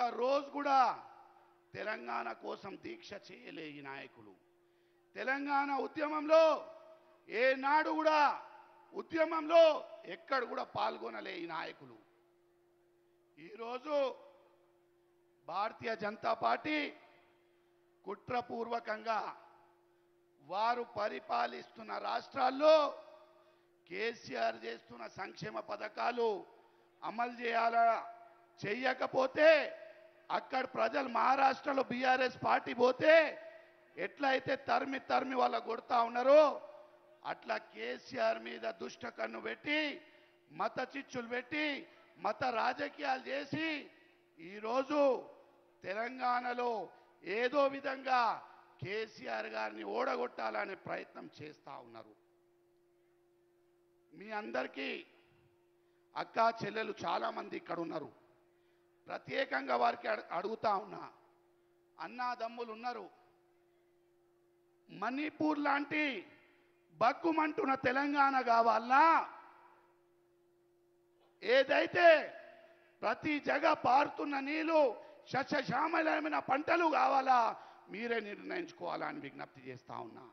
రోజు కూడా తెలంగాణ కోసం దీక్ష చేయలే ఈ నాయకులు తెలంగాణ ఉద్యమంలో ఏనాడు కూడా ఉద్యమంలో ఎక్కడ కూడా పాల్గొనలే ఈ నాయకులు ఈరోజు భారతీయ జనతా పార్టీ కుట్రపూర్వకంగా వారు పరిపాలిస్తున్న రాష్ట్రాల్లో కేసీఆర్ చేస్తున్న సంక్షేమ పథకాలు అమలు చేయాలా చెయ్యకపోతే అక్కడ ప్రజలు మహారాష్ట్రలో బీఆర్ఎస్ పార్టీ పోతే ఎట్లయితే తరిమి తరిమి వాళ్ళ కొడతా ఉన్నారో అట్లా కేసీఆర్ మీద దుష్ట కన్ను పెట్టి మత చిచ్చులు పెట్టి మత రాజకీయాలు చేసి ఈరోజు తెలంగాణలో ఏదో విధంగా కేసీఆర్ గారిని ఓడగొట్టాలనే ప్రయత్నం చేస్తా ఉన్నారు మీ అందరికీ అక్క చెల్లెలు చాలా మంది ఇక్కడ ఉన్నారు ప్రత్యేకంగా వారికి అడు- అడుగుతా ఉన్నా అన్నాదమ్ములు ఉన్నారు మణిపూర్ లాంటి బగ్గుమంటున్న తెలంగాణ కావాలనా ఏదైతే ప్రతి జగ పారుతున్న నీళ్లు సస్యశ్యామలమైన పంటలు కావాలా మీరే నిర్ణయించుకోవాలా అని విజ్ఞప్తి చేస్తా ఉన్నా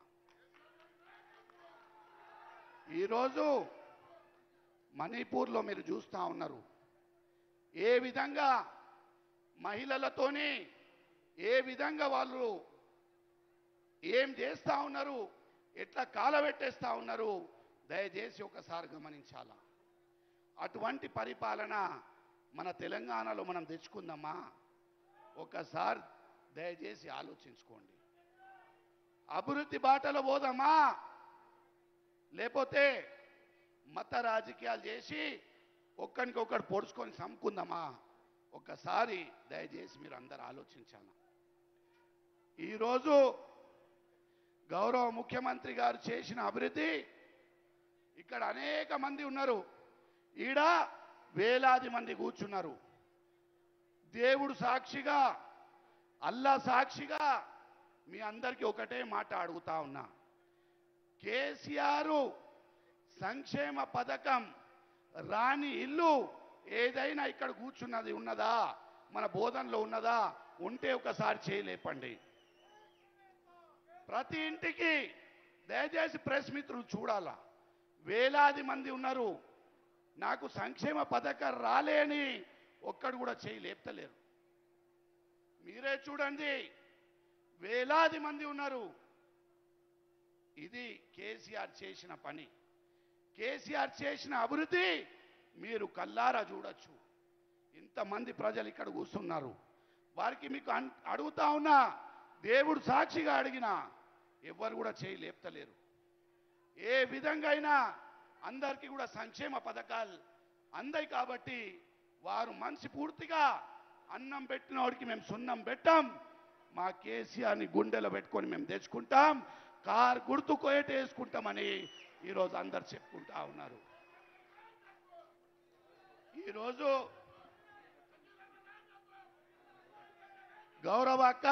ఈరోజు మణిపూర్లో మీరు చూస్తూ ఉన్నారు ఏ విధంగా మహిళలతోని ఏ విధంగా వాళ్ళు ఏం చేస్తా ఉన్నారు ఎట్లా కాలబెట్టేస్తా ఉన్నారు దయచేసి ఒకసారి గమనించాలా అటువంటి పరిపాలన మన తెలంగాణలో మనం తెచ్చుకుందామా ఒకసారి దయచేసి ఆలోచించుకోండి అభివృద్ధి బాటలో పోదామా లేకపోతే మత రాజకీయాలు చేసి ఒక్కరికొకరు పొడుచుకొని చంపుకుందామా ఒక్కసారి దయచేసి మీరు అందరు ఆలోచించాలి ఈరోజు గౌరవ ముఖ్యమంత్రి గారు చేసిన అభివృద్ధి ఇక్కడ అనేక మంది ఉన్నారు ఈడ వేలాది మంది కూర్చున్నారు దేవుడు సాక్షిగా అల్లా సాక్షిగా మీ అందరికీ ఒకటే మాట అడుగుతా ఉన్నా కేసీఆర్ సంక్షేమ పథకం రాని ఇల్లు ఏదైనా ఇక్కడ కూర్చున్నది ఉన్నదా మన బోధనలో ఉన్నదా ఉంటే ఒకసారి చేయలేపండి ప్రతి ఇంటికి దయచేసి ప్రెస్ మిత్రులు చూడాలా వేలాది మంది ఉన్నారు నాకు సంక్షేమ పథకం రాలేని ఒక్కడు కూడా చేయి లేపుతలేరు మీరే చూడండి వేలాది మంది ఉన్నారు ఇది కేసీఆర్ చేసిన పని కేసీఆర్ చేసిన అభివృద్ధి మీరు కల్లారా చూడొచ్చు ఇంతమంది ప్రజలు ఇక్కడ కూర్చున్నారు వారికి మీకు అన్- అడుగుతా ఉన్నా దేవుడు సాక్షిగా అడిగినా ఎవ్వరు కూడా చేయి లేపుతలేరు ఏ విధంగా అయినా అందరికీ కూడా సంక్షేమ పథకాలు అందాయి కాబట్టి వారు మనసు పూర్తిగా అన్నం పెట్టినోడికి మేము సున్నం పెట్టాం మా కేసీఆర్ని గుండెలో పెట్టుకొని మేము తెచ్చుకుంటాం కార్ గుర్తు వేసుకుంటామని ఈరోజు అందరు చెప్పుకుంటా ఉన్నారు ఈరోజు గౌరవ అక్క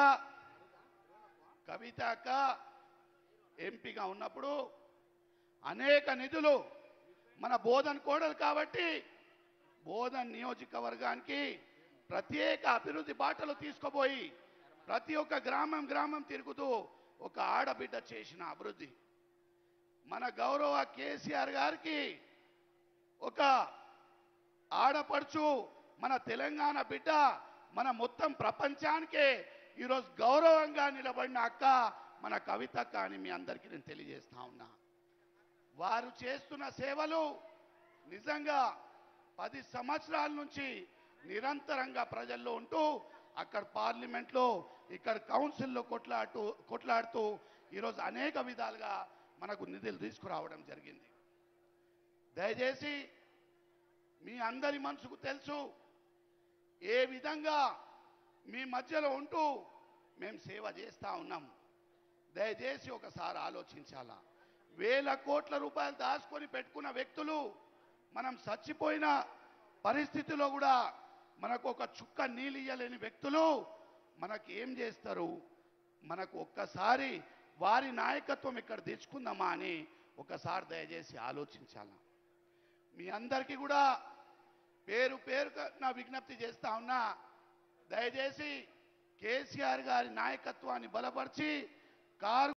కవిత అక్క ఎంపీగా ఉన్నప్పుడు అనేక నిధులు మన బోధన్ కోడలు కాబట్టి బోధన్ నియోజకవర్గానికి ప్రత్యేక అభివృద్ధి బాటలు తీసుకుపోయి ప్రతి ఒక్క గ్రామం గ్రామం తిరుగుతూ ఒక ఆడబిడ్డ చేసిన అభివృద్ధి మన గౌరవ కేసీఆర్ గారికి ఒక ఆడపడుచు మన తెలంగాణ బిడ్డ మన మొత్తం ప్రపంచానికే ఈరోజు గౌరవంగా నిలబడిన అక్క మన కవితక్క అని మీ అందరికీ నేను తెలియజేస్తా ఉన్నా వారు చేస్తున్న సేవలు నిజంగా పది సంవత్సరాల నుంచి నిరంతరంగా ప్రజల్లో ఉంటూ అక్కడ పార్లమెంట్లో ఇక్కడ కౌన్సిల్లో కొట్లాడుతూ కొట్లాడుతూ ఈరోజు అనేక విధాలుగా మనకు నిధులు తీసుకురావడం జరిగింది దయచేసి మీ అందరి మనసుకు తెలుసు ఏ విధంగా మీ మధ్యలో ఉంటూ మేము సేవ చేస్తా ఉన్నాం దయచేసి ఒకసారి ఆలోచించాలా వేల కోట్ల రూపాయలు దాచుకొని పెట్టుకున్న వ్యక్తులు మనం చచ్చిపోయిన పరిస్థితిలో కూడా మనకు ఒక చుక్క నీళ్ళు ఇయ్యలేని వ్యక్తులు మనకి ఏం చేస్తారు మనకు ఒక్కసారి వారి నాయకత్వం ఇక్కడ తెచ్చుకుందామా అని ఒకసారి దయచేసి ఆలోచించాలా మీ అందరికీ కూడా పేరు పేరు నా విజ్ఞప్తి చేస్తా ఉన్నా దయచేసి కేసీఆర్ గారి నాయకత్వాన్ని బలపరిచి కారు